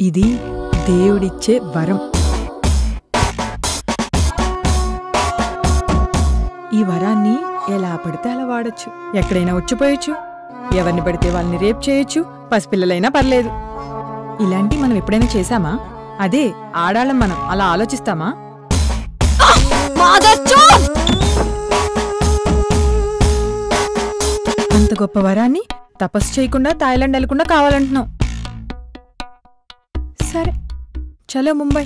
ఇది దేవుడిచ్చే వరం ఈ వరాన్ని ఎలా పడితే అలా వాడచ్చు ఎక్కడైనా వచ్చిపోయొచ్చు ఎవరిని పడితే వాళ్ళని రేప్ చేయొచ్చు పసిపిల్లలైనా పర్లేదు ఇలాంటి మనం ఎప్పుడైనా చేశామా అదే ఆడాళ్ళం మనం అలా ఆలోచిస్తామా అంత గొప్ప వరాన్ని తపస్సు చేయకుండా థాయిలాండ్ వెళ్లకుండా కావాలంటున్నాం సరే చలో ముంబై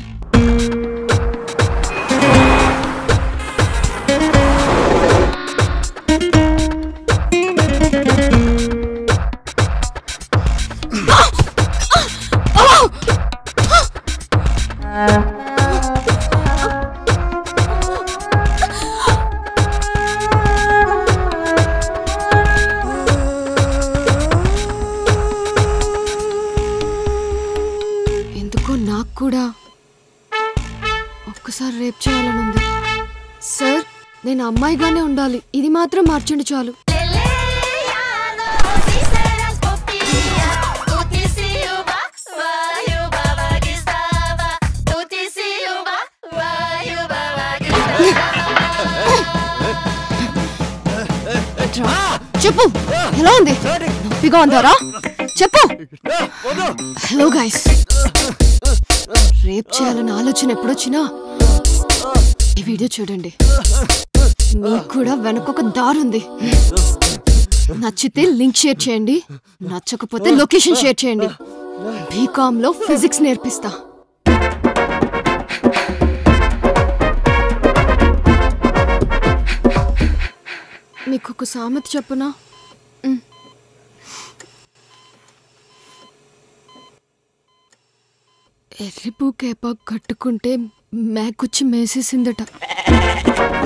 ఎందుకో నాకు కూడా ఒక్కసారి రేప్ చేయాలని ఉంది సార్ నేను అమ్మాయిగానే ఉండాలి ఇది మాత్రం మార్చండి చాలు చెప్పు ఎలా ఉంది నొప్పిగా ఉందారా చెప్పు హలో గైస్ రేప్ చేయాలన్న ఆలోచన ఎప్పుడొచ్చినా ఈ వీడియో చూడండి మీకు కూడా వెనకొక దారుంది నచ్చితే లింక్ షేర్ చేయండి నచ్చకపోతే లొకేషన్ షేర్ చేయండి బీకామ్ లో ఫిజిక్స్ నేర్పిస్తా మీకు ఒక సామెత చెప్పునా ఎర్రిపూ కేప కట్టుకుంటే మేకొచ్చి మేసేసిందట